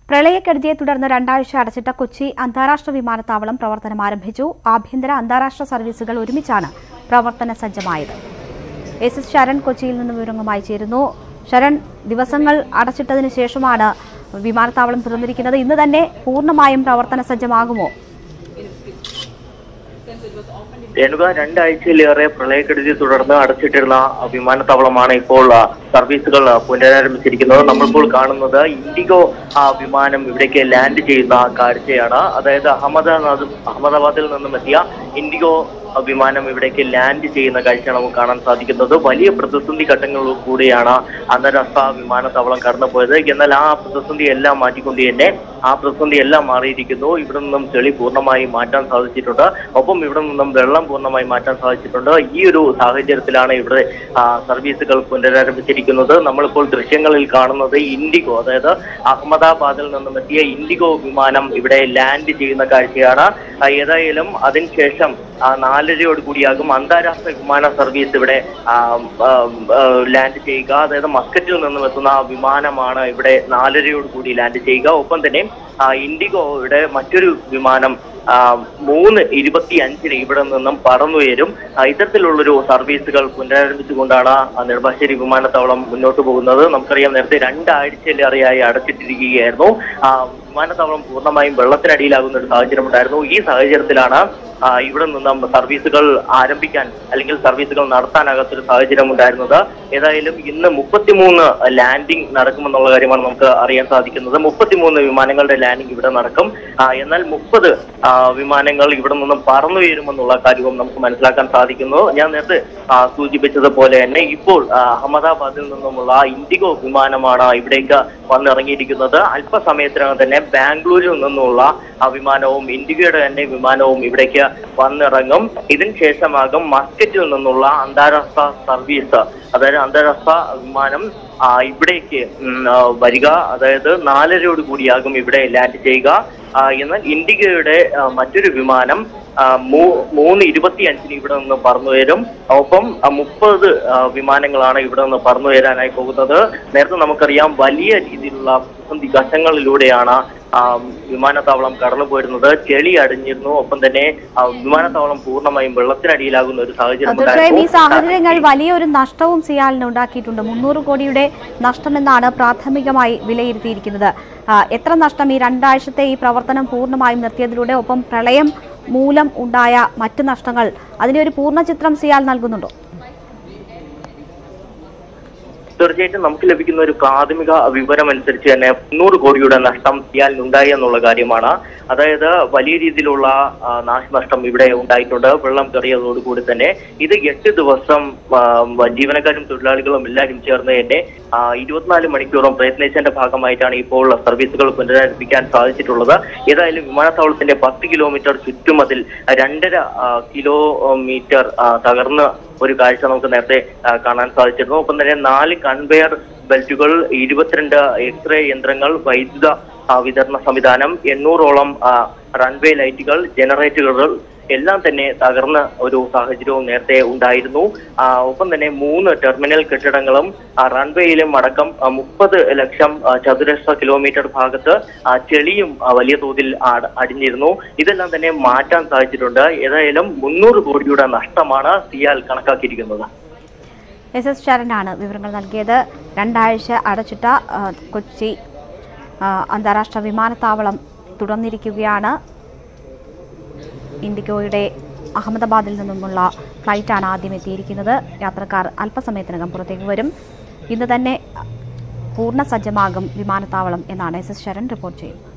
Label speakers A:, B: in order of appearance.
A: പ്രളയക്കെടുതിയെ തുടർന്ന് രണ്ടാഴ്ച അടച്ചിട്ട കൊച്ചി അന്താരാഷ്ട്ര വിമാനത്താവളം പ്രവർത്തനം ആരംഭിച്ചു ആഭ്യന്തര അന്താരാഷ്ട്ര സർവീസുകൾ ഒരുമിച്ചാണ് പ്രവർത്തന സജ്ജമായത് എസ് എസ് ശരൺ കൊച്ചിയിൽ നിന്ന് വിവരങ്ങളുമായി ചേരുന്നു ശരൺ ദിവസങ്ങൾ അടച്ചിട്ടതിന് ശേഷമാണ് വിമാനത്താവളം തുറന്നിരിക്കുന്നത് ഇന്ന് തന്നെ പൂർണ്ണമായും പ്രവർത്തന സജ്ജമാകുമോ
B: രേണുക രണ്ടാഴ്ചയിലേറെ പ്രളയക്കെടുതിയെ തുടർന്ന് അടച്ചിട്ടിരുന്ന വിമാനത്താവളമാണ് ഇപ്പോൾ ആ, സർവീസുകൾ ആ, പുനരാരംഭിച്ചിരിക്കുന്നത് നമ്മളിപ്പോൾ കാണുന്നത് ഇൻഡിഗോ ആ, വിമാനം ഇവിടേക്ക് ലാൻഡ് ചെയ്യുന്ന കാഴ്ചയാണ് അതായത് അഹമ്മദാബാദ് അഹമ്മദാബാദിൽ നിന്നും എത്തിയ ഇൻഡിഗോ ആ, വിമാനം ഇവിടേക്ക് ലാൻഡ് ചെയ്യുന്ന കാഴ്ചയാണ് നമുക്ക് കാണാൻ സാധിക്കുന്നത് വലിയ പ്രതിസന്ധി ഘട്ടങ്ങളിൽ കൂടിയാണ് അന്താരാഷ്ട്ര വിമാനത്താവളം കടന്നുപോയത് എന്നാൽ ആ പ്രതിസന്ധി എല്ലാം മാറ്റിക്കൊണ്ട് തന്നെ ആ പ്രതിസന്ധി എല്ലാം മാറിയിരിക്കുന്നു ഇവിടെ നിന്നും ചെളി പൂർണ്ണമായി മാറ്റാൻ സാധിച്ചിട്ടുണ്ട് ഒപ്പം ഇവിടെ നിന്നും വെള്ളം പൂർണ്ണമായി മാറ്റാൻ സാധിച്ചിട്ടുണ്ട് ഈ ഒരു സാഹചര്യത്തിലാണ് ഇവിടെ ആ, സർവീസുകൾ പുനരാരംഭിച്ചിരിക്കുന്നത് നമ്മളിപ്പോൾ ദൃശ്യങ്ങളിൽ കാണുന്നത് ഇൻഡിഗോ അതായത് അഹമ്മദാബാദിൽ നിന്നും എത്തിയ ഇൻഡിഗോ വിമാനം ഇവിടെ ലാൻഡ് ചെയ്യുന്ന കാഴ്ചയാണ് ആ, ഏതായാലും അതിനുശേഷം ആ, നാലരയോട് കൂടിയാകും അന്താരാഷ്ട്ര വിമാന സർവീസ് ഇവിടെ ആ, ആ, ആ, ലാൻഡ് ചെയ്യുക അതായത് മസ്കറ്റിൽ നിന്നും എത്തുന്ന ആ വിമാനമാണ് ഇവിടെ നാലരയോട് കൂടി ലാൻഡ് ചെയ്യുക ഒപ്പം തന്നെ ആ, ഇൻഡിഗോയുടെ മറ്റൊരു വിമാനം ആ, മൂന്ന് ഇരുപത്തി അഞ്ചിന് ഇവിടെ നിന്നും പറന്നുയരും ആ, ഇത്തരത്തിലുള്ളൊരു സർവീസുകൾ പുനരാരംഭിച്ചുകൊണ്ടാണ് ആ നെടുമ്പാശ്ശേരി വിമാനത്താവളം മുന്നോട്ട് പോകുന്നത് നമുക്കറിയാം നേരത്തെ രണ്ടാഴ്ചയിലേറെയായി അടച്ചിട്ടിരിക്കുകയായിരുന്നു ആ, വിമാനത്താവളം പൂർണ്ണമായും വെള്ളത്തിനടിയിലാകുന്ന ഒരു സാഹചര്യം ഉണ്ടായിരുന്നു ഈ സാഹചര്യത്തിലാണ് ആ, ഇവിടെ നിന്നും സർവീസുകൾ ആരംഭിക്കാൻ അല്ലെങ്കിൽ സർവീസുകൾ നടത്താനാകാത്തൊരു സാഹചര്യം ഉണ്ടായിരുന്നത് ഏതായാലും ഇന്ന് മുപ്പത്തിമൂന്ന് ലാൻഡിംഗ് നടക്കുമെന്നുള്ള കാര്യമാണ് നമുക്ക് അറിയാൻ സാധിക്കുന്നത് മുപ്പത്തിമൂന്ന് വിമാനങ്ങളുടെ ലാൻഡിംഗ് ഇവിടെ നടക്കും ആ, എന്നാൽ മുപ്പത് വിമാനങ്ങൾ ഇവിടെ നിന്നും പറന്നു വീഴുമെന്നുള്ള കാര്യവും നമുക്ക് മനസ്സിലാക്കാൻ സാധിക്കുന്നു ഞാൻ നേരത്തെ ആ, സൂചിപ്പിച്ചതുപോലെ തന്നെ ഇപ്പോൾ ആ, അഹമ്മദാബാദിൽ നിന്നുമുള്ള ഇൻഡിഗോ വിമാനമാണ് ഇവിടേക്ക് വന്നിറങ്ങിയിരിക്കുന്നത് അല്പസമയത്തിനകം തന്നെ ബാംഗ്ലൂരിൽ നിന്നുള്ള ആ വിമാനവും ഇൻഡിഗോയുടെ തന്നെ വിമാനവും ഇവിടേക്ക് വന്നിറങ്ങും ഇതിന് ശേഷമാകും മസ്കറ്റിൽ നിന്നുള്ള അന്താരാഷ്ട്ര സർവീസ് അതായത് അന്താരാഷ്ട്ര വിമാനം ആ, ഇവിടേക്ക് ഉം, ആ, വരിക അതായത് നാലരയോട് കൂടിയാകും ഇവിടെ ലാൻഡ് ചെയ്യുക ആ, എന്നാൽ ഇൻഡിഗോയുടെ ആ, മറ്റൊരു വിമാനം ആ, മൂ- മൂന്ന് ഇരുപത്തി അഞ്ചിന് ഇവിടെ നിന്ന് പറന്നു വരും ഒപ്പം ആ, മുപ്പത് ആ, വിമാനങ്ങളാണ് ഇവിടെ നിന്ന് പറന്നു വരാനായി പോകുന്നത് നേരത്തെ നമുക്കറിയാം വലിയ രീതിയിലുള്ള പ്രതിസന്ധി ഘട്ടങ്ങളിലൂടെയാണ് ആ, വിമാനത്താവളം കടന്നു പോയിരുന്നത് ചെളി അടിഞ്ഞിരുന്നു ഒപ്പം തന്നെ ആ, വിമാനത്താവളം പൂർണ്ണമായും വെള്ളത്തിനടിയിലാകുന്ന ഒരു സാഹചര്യം
A: തീർച്ചയായും ഈ
B: ഉണ്ടായിരുന്നു.
A: സാഹചര്യങ്ങൾ വലിയൊരു നഷ്ടവും സിയാലിന് ഉണ്ടാക്കിയിട്ടുണ്ട് മുന്നൂറ് കോടിയുടെ നഷ്ടമെന്നാണ് പ്രാഥമികമായി വിലയിരുത്തിയിരിക്കുന്നത് ആ, എത്ര നഷ്ടം ഈ രണ്ടാഴ്ചത്തെ ഈ പ്രവർത്തനം പൂർണ്ണമായും നിർത്തിയതിലൂടെ ഒപ്പം പ്രളയം മൂലം ഉണ്ടായ മറ്റ് നഷ്ടങ്ങൾ അതിന്റെ ഒരു പൂർണ്ണ ചിത്രം സിയാൽ നൽകുന്നുണ്ടോ
B: തീർച്ചയായിട്ടും നമുക്ക് ലഭിക്കുന്ന ഒരു പ്രാഥമിക വിവരം അനുസരിച്ച് തന്നെ മുന്നൂറ് കോടിയുടെ നഷ്ടം സിയാലിനുണ്ടായി എന്നുള്ള കാര്യമാണ് അതായത് വലിയ രീതിയിലുള്ള ആ, നാശനഷ്ടം ഇവിടെ ഉണ്ടായിട്ടുണ്ട് വെള്ളം കയറിയതോടുകൂടി തന്നെ ഇത് എട്ട് ദിവസം ആ, ജീവനക്കാരും തൊഴിലാളികളും എല്ലാവരും ചേർന്ന് തന്നെ ആ, ഇരുപത്തിനാല് മണിക്കൂറും പ്രയത്നിച്ചതിന്റെ ഭാഗമായിട്ടാണ് ഇപ്പോൾ സർവീസുകൾ പുനരാരംഭിക്കാൻ സാധിച്ചിട്ടുള്ളത് ഏതായാലും വിമാനത്താവളത്തിന്റെ പത്ത് കിലോമീറ്റർ ചുറ്റുമതിൽ രണ്ടര ആ, കിലോമീറ്റർ ആ, തകർന്ന് ഒരു കാഴ്ച നമുക്ക് നേരത്തെ ആ, കാണാൻ സാധിച്ചിരുന്നു ഒപ്പം തന്നെ നാല് കൺവെയർ ബെൽറ്റുകൾ ഇരുപത്തിരണ്ട് എക്സ്റേ യന്ത്രങ്ങൾ വൈദ്യുത ആ, വിതരണ സംവിധാനം എണ്ണൂറോളം ആ, റൺവേ ലൈറ്റുകൾ ജനറേറ്ററുകൾ എല്ലാം തന്നെ തകർന്ന ഒരു സാഹചര്യവും നേരത്തെ ഉണ്ടായിരുന്നു ആ, ഒപ്പം തന്നെ മൂന്ന് ടെർമിനൽ കെട്ടിടങ്ങളും ആ, റൺവേയിലും അടക്കം മുപ്പത് ലക്ഷം ആ, ചതുരശ്ര കിലോമീറ്റർ ഭാഗത്ത് ആ, ചെളിയും ആ, വലിയ തോതിൽ അട- അടിഞ്ഞിരുന്നു ഇതെല്ലാം തന്നെ മാറ്റാൻ സാധിച്ചിട്ടുണ്ട് ഏതായാലും മുന്നൂറ് കോടിയുടെ നഷ്ടമാണ് സിയാൽ കണക്കാക്കിയിരിക്കുന്നത്
A: എസ് എസ് ശരനാണ് വിവരങ്ങൾ നൽകിയത് രണ്ടാഴ്ച അടച്ചിട്ട ആ, കൊച്ചി ആ, അന്താരാഷ്ട്ര വിമാനത്താവളം തുറന്നിരിക്കുകയാണ് ഇൻഡിഗോയുടെ അഹമ്മദാബാദിൽ നിന്നുമുള്ള ഫ്ലൈറ്റാണ് ആദ്യം എത്തിയിരിക്കുന്നത് യാത്രക്കാർ അല്പസമയത്തിനകം പുറത്തേക്ക് വരും ഇന്ന് തന്നെ പൂർണ്ണ സജ്ജമാകും വിമാനത്താവളം എന്നാണ് എസ് എസ് ശരൺ റിപ്പോർട്ട് ചെയ്യുന്നത്